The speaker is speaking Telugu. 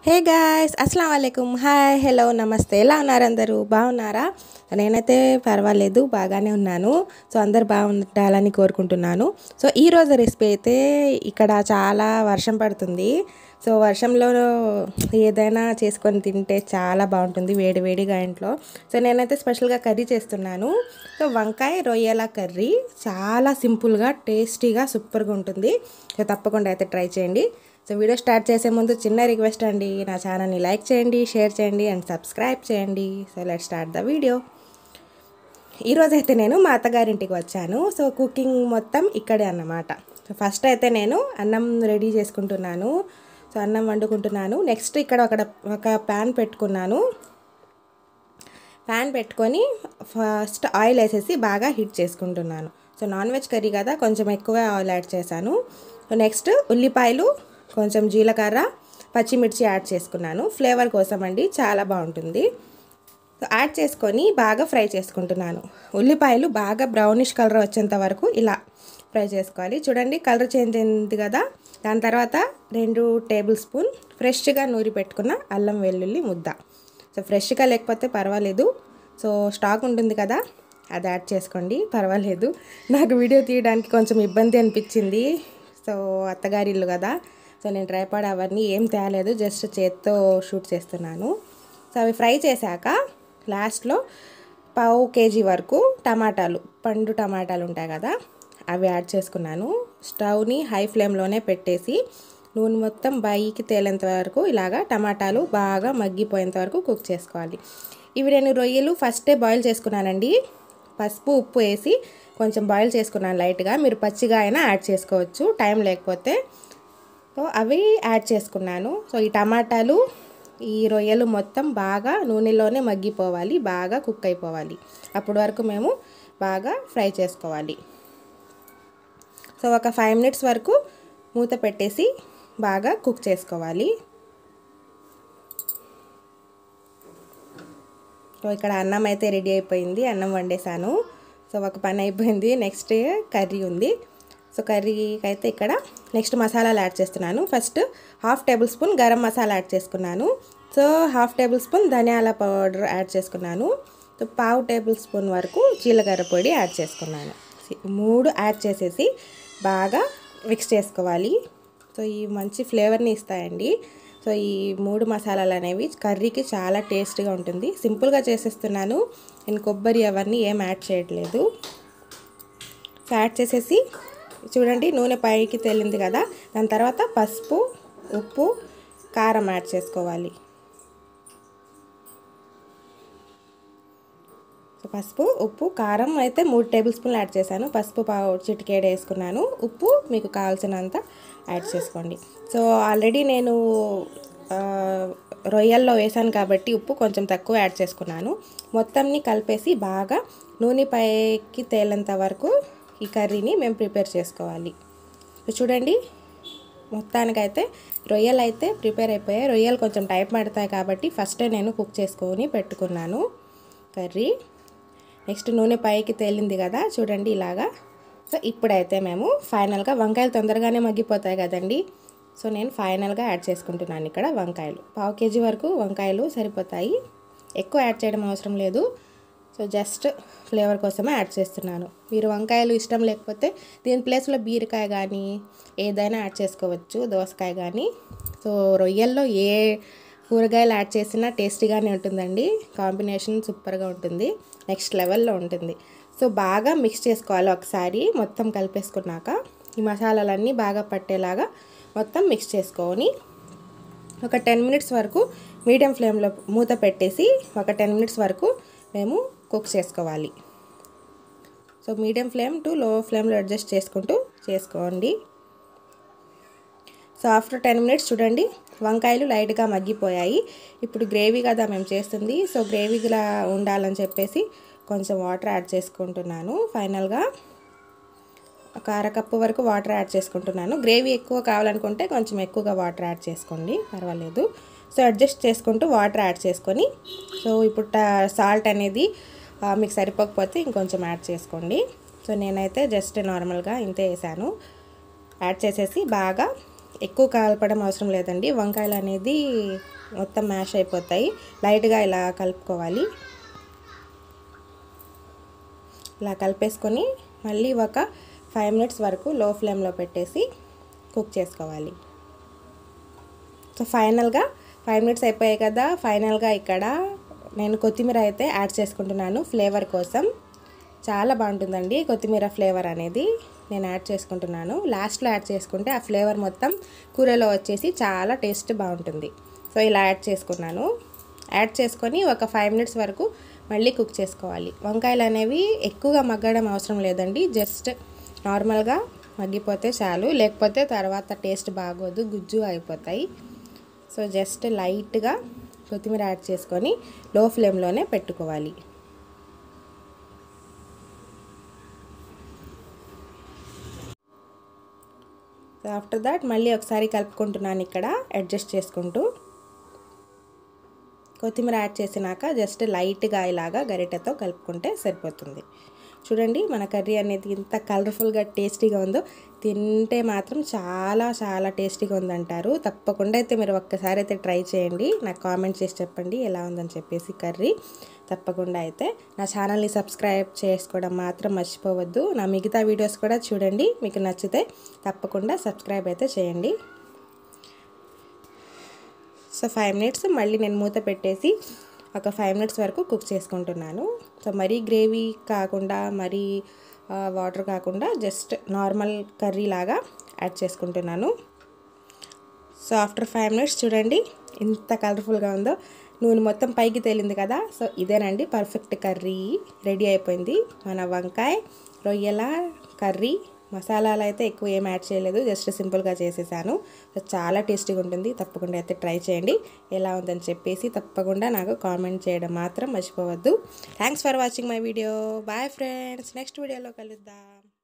హే గాయ్స్ అస్సలం వాలేకుమ్ హాయ్ హలో నమస్తే ఎలా ఉన్నారు అందరూ బాగున్నారా నేనైతే పర్వాలేదు బాగానే ఉన్నాను సో అందరు బాగుండాలని కోరుకుంటున్నాను సో ఈరోజు రెసిపీ అయితే ఇక్కడ చాలా వర్షం పడుతుంది సో వర్షంలో ఏదైనా చేసుకొని తింటే చాలా బాగుంటుంది వేడి వేడిగా ఇంట్లో సో నేనైతే స్పెషల్గా కర్రీ చేస్తున్నాను సో వంకాయ రొయ్యల కర్రీ చాలా సింపుల్గా టేస్టీగా సూపర్గా ఉంటుంది సో తప్పకుండా అయితే ట్రై చేయండి సో వీడియో స్టార్ట్ చేసే ముందు చిన్న రిక్వెస్ట్ అండి నా ఛానల్ని లైక్ చేయండి షేర్ చేయండి అండ్ సబ్స్క్రైబ్ చేయండి so let start the video ఈరోజు అయితే నేను మా అత్తగారింటికి వచ్చాను సో కుకింగ్ మొత్తం ఇక్కడే అన్నమాట సో ఫస్ట్ అయితే నేను అన్నం రెడీ చేసుకుంటున్నాను సో అన్నం వండుకుంటున్నాను నెక్స్ట్ ఇక్కడ ఒక ఒక ప్యాన్ పెట్టుకున్నాను ప్యాన్ పెట్టుకొని ఫస్ట్ ఆయిల్ వేసేసి బాగా హీట్ చేసుకుంటున్నాను సో నాన్ వెజ్ కర్రీ కదా కొంచెం ఎక్కువ ఆయిల్ యాడ్ చేశాను సో నెక్స్ట్ ఉల్లిపాయలు కొంచెం జీలకర్ర పచ్చిమిర్చి యాడ్ చేసుకున్నాను ఫ్లేవర్ కోసం అండి చాలా బాగుంటుంది సో యాడ్ చేసుకొని బాగా ఫ్రై చేసుకుంటున్నాను ఉల్లిపాయలు బాగా బ్రౌనిష్ కలర్ వచ్చేంత వరకు ఇలా ఫ్రై చేసుకోవాలి చూడండి కలర్ చేంజ్ అయింది కదా దాని తర్వాత రెండు టేబుల్ స్పూన్ ఫ్రెష్గా నూరి పెట్టుకున్న అల్లం వెల్లుల్లి ముద్ద సో ఫ్రెష్గా లేకపోతే పర్వాలేదు సో స్టాక్ ఉంటుంది కదా అది యాడ్ చేసుకోండి పర్వాలేదు నాకు వీడియో తీయడానికి కొంచెం ఇబ్బంది అనిపించింది సో అత్తగారి ఇల్లు కదా సో నేను ట్రైపాడ్ అవన్నీ ఏం తేలేదు జస్ట్ చేత్తో షూట్ చేస్తున్నాను సో అవి ఫ్రై చేశాక లాస్ట్లో పావు కేజీ వరకు టమాటాలు పండు టమాటాలు ఉంటాయి కదా అవి యాడ్ చేసుకున్నాను స్టవ్ని హై ఫ్లేమ్లోనే పెట్టేసి నూనె మొత్తం బైకి తేలేంత వరకు ఇలాగా టమాటాలు బాగా మగ్గిపోయేంత వరకు కుక్ చేసుకోవాలి ఇవి నేను రొయ్యలు ఫస్టే బాయిల్ చేసుకున్నానండి పసుపు ఉప్పు వేసి కొంచెం బాయిల్ చేసుకున్నాను లైట్గా మీరు పచ్చిగా అయినా యాడ్ చేసుకోవచ్చు టైం లేకపోతే సో అవి యాడ్ చేసుకున్నాను సో ఈ టమాటాలు ఈ రొయ్యలు మొత్తం బాగా నూనెలోనే మగ్గిపోవాలి బాగా కుక్ అయిపోవాలి అప్పటి వరకు మేము బాగా ఫ్రై చేసుకోవాలి సో ఒక ఫైవ్ మినిట్స్ వరకు మూత పెట్టేసి బాగా కుక్ చేసుకోవాలి సో ఇక్కడ అన్నం అయితే రెడీ అయిపోయింది అన్నం వండేసాను సో ఒక పని అయిపోయింది నెక్స్ట్ కర్రీ ఉంది సో కర్రీకి అయితే ఇక్కడ నెక్స్ట్ మసాలాలు యాడ్ చేస్తున్నాను first half tablespoon garam masala add చేసుకున్నాను సో హాఫ్ టేబుల్ స్పూన్ ధనియాల పౌడర్ యాడ్ చేసుకున్నాను సో పావు టేబుల్ స్పూన్ వరకు జీలకర్ర పొడి యాడ్ చేసుకున్నాను మూడు యాడ్ చేసేసి బాగా మిక్స్ చేసుకోవాలి సో ఈ మంచి ఫ్లేవర్ని ఇస్తాయండి సో ఈ మూడు మసాలాలు అనేవి కర్రీకి చాలా టేస్ట్గా ఉంటుంది సింపుల్గా చేసేస్తున్నాను నేను కొబ్బరి అవన్నీ ఏం యాడ్ చేయట్లేదు సో యాడ్ చేసేసి చూడండి నూనె పైకి తేలింది కదా దాని తర్వాత పసుపు ఉప్పు కారం యాడ్ చేసుకోవాలి సో పసుపు ఉప్పు కారం అయితే మూడు టేబుల్ స్పూన్లు యాడ్ చేశాను పసుపు పావు చిటికేడు వేసుకున్నాను ఉప్పు మీకు కావాల్సినంత యాడ్ చేసుకోండి సో ఆల్రెడీ నేను రొయ్యల్లో వేసాను కాబట్టి ఉప్పు కొంచెం తక్కువ యాడ్ చేసుకున్నాను మొత్తంని కలిపేసి బాగా నూనె పైకి తేలేంత వరకు ఈ కర్రీని మేము ప్రిపేర్ చేసుకోవాలి చూడండి మొత్తానికైతే రొయ్యలు అయితే ప్రిపేర్ అయిపోయాయి రొయ్యలు కొంచెం టైం పడతాయి కాబట్టి ఫస్టే నేను కుక్ చేసుకొని పెట్టుకున్నాను కర్రీ నెక్స్ట్ నూనె పైకి తేలింది కదా చూడండి ఇలాగా సో ఇప్పుడైతే మేము ఫైనల్గా వంకాయలు తొందరగానే మగ్గిపోతాయి కదండి సో నేను ఫైనల్గా యాడ్ చేసుకుంటున్నాను ఇక్కడ వంకాయలు పావు కేజీ వరకు వంకాయలు సరిపోతాయి ఎక్కువ యాడ్ చేయడం అవసరం లేదు సో జస్ట్ ఫ్లేవర్ కోసమే యాడ్ చేస్తున్నాను మీరు వంకాయలు ఇష్టం లేకపోతే దీని ప్లేస్లో బీరకాయ కానీ ఏదైనా యాడ్ చేసుకోవచ్చు దోసకాయ కానీ సో రొయ్యల్లో ఏ కూరగాయలు యాడ్ చేసినా టేస్టీగానే ఉంటుందండి కాంబినేషన్ సూపర్గా ఉంటుంది నెక్స్ట్ లెవెల్లో ఉంటుంది సో బాగా మిక్స్ చేసుకోవాలి ఒకసారి మొత్తం కలిపేసుకున్నాక ఈ మసాలాలన్నీ బాగా పట్టేలాగా మొత్తం మిక్స్ చేసుకొని ఒక టెన్ మినిట్స్ వరకు మీడియం ఫ్లేమ్లో మూత పెట్టేసి ఒక టెన్ మినిట్స్ వరకు మేము కుక్ చేసుకోవాలి సో మీడియం ఫ్లేమ్ టు లో ఫ్లేమ్లో అడ్జస్ట్ చేసుకుంటూ చేసుకోండి సో ఆఫ్టర్ టెన్ మినిట్స్ చూడండి వంకాయలు లైట్గా మగ్గిపోయాయి ఇప్పుడు గ్రేవీ కదా మేము చేస్తుంది సో గ్రేవీగా ఉండాలని చెప్పేసి కొంచెం వాటర్ యాడ్ చేసుకుంటున్నాను ఫైనల్గా ఒక అరకప్పు వరకు వాటర్ యాడ్ చేసుకుంటున్నాను గ్రేవీ ఎక్కువ కావాలనుకుంటే కొంచెం ఎక్కువగా వాటర్ యాడ్ చేసుకోండి పర్వాలేదు సో అడ్జస్ట్ చేసుకుంటూ వాటర్ యాడ్ చేసుకొని సో ఇప్పుడు సాల్ట్ అనేది మీకు సరిపోకపోతే ఇంకొంచెం యాడ్ చేసుకోండి సో నేనైతే జస్ట్ నార్మల్గా ఇంతే వేసాను యాడ్ చేసేసి బాగా ఎక్కువ కలపడం అవసరం లేదండి వంకాయలు అనేది మొత్తం మ్యాష్ అయిపోతాయి లైట్గా ఇలా కలుపుకోవాలి ఇలా కలిపేసుకొని మళ్ళీ ఒక ఫైవ్ మినిట్స్ వరకు లో ఫ్లేమ్లో పెట్టేసి కుక్ చేసుకోవాలి సో ఫైనల్గా ఫైవ్ మినిట్స్ అయిపోయాయి కదా ఫైనల్గా ఇక్కడ నేను కొత్తిమీర అయితే యాడ్ చేసుకుంటున్నాను ఫ్లేవర్ కోసం చాలా బాగుంటుందండి కొత్తిమీర ఫ్లేవర్ అనేది నేను యాడ్ చేసుకుంటున్నాను లాస్ట్లో యాడ్ చేసుకుంటే ఆ ఫ్లేవర్ మొత్తం కూరలో వచ్చేసి చాలా టేస్ట్ బాగుంటుంది సో ఇలా యాడ్ చేసుకున్నాను యాడ్ చేసుకొని ఒక ఫైవ్ మినిట్స్ వరకు మళ్ళీ కుక్ చేసుకోవాలి వంకాయలు అనేవి ఎక్కువగా మగ్గడం అవసరం లేదండి జస్ట్ నార్మల్గా మగ్గిపోతే చాలు లేకపోతే తర్వాత టేస్ట్ బాగోదు గుజ్జు అయిపోతాయి సో జస్ట్ లైట్గా కొత్తిమీర యాడ్ చేసుకొని లో ఫ్లేమ్లోనే పెట్టుకోవాలి సో ఆఫ్టర్ దాట్ మళ్ళీ ఒకసారి కలుపుకుంటున్నాను ఇక్కడ అడ్జస్ట్ చేసుకుంటూ కొత్తిమీర యాడ్ చేసినాక జస్ట్ లైట్గా ఇలాగా గరిటెతో కలుపుకుంటే సరిపోతుంది చూడండి మన కర్రీ అనేది ఇంత కలర్ఫుల్గా టేస్టీగా ఉందో తింటే మాత్రం చాలా చాలా టేస్టీగా ఉందంటారు తప్పకుండా అయితే మీరు ఒక్కసారి అయితే ట్రై చేయండి నాకు కామెంట్ చేసి చెప్పండి ఎలా ఉందని చెప్పేసి కర్రీ తప్పకుండా అయితే నా ఛానల్ని సబ్స్క్రైబ్ చేసుకోవడం మాత్రం మర్చిపోవద్దు నా మిగతా వీడియోస్ కూడా చూడండి మీకు నచ్చితే తప్పకుండా సబ్స్క్రైబ్ అయితే చేయండి సో ఫైవ్ మినిట్స్ మళ్ళీ నేను మూత పెట్టేసి ఒక ఫైవ్ మినిట్స్ వరకు కుక్ చేసుకుంటున్నాను సో మరీ గ్రేవీ కాకుండా మరీ వాటర్ కాకుండా జస్ట్ నార్మల్ కర్రీ లాగా యాడ్ చేసుకుంటున్నాను సో ఆఫ్టర్ ఫైవ్ మినిట్స్ చూడండి ఎంత కలర్ఫుల్గా ఉందో నూనె మొత్తం పైకి తేలింది కదా సో ఇదేనండి పర్ఫెక్ట్ కర్రీ రెడీ అయిపోయింది మన వంకాయ రొయ్యల కర్రీ మసాలాలు అయితే ఎక్కువ ఏం యాడ్ చేయలేదు జస్ట్ సింపుల్గా చేసేసాను సో చాలా టేస్టీగా ఉంటుంది తప్పకుండా అయితే ట్రై చేయండి ఎలా ఉందని చెప్పేసి తప్పకుండా నాకు కామెంట్ చేయడం మాత్రం మర్చిపోవద్దు thanks for watching my video bye friends next వీడియోలో కలుద్దాం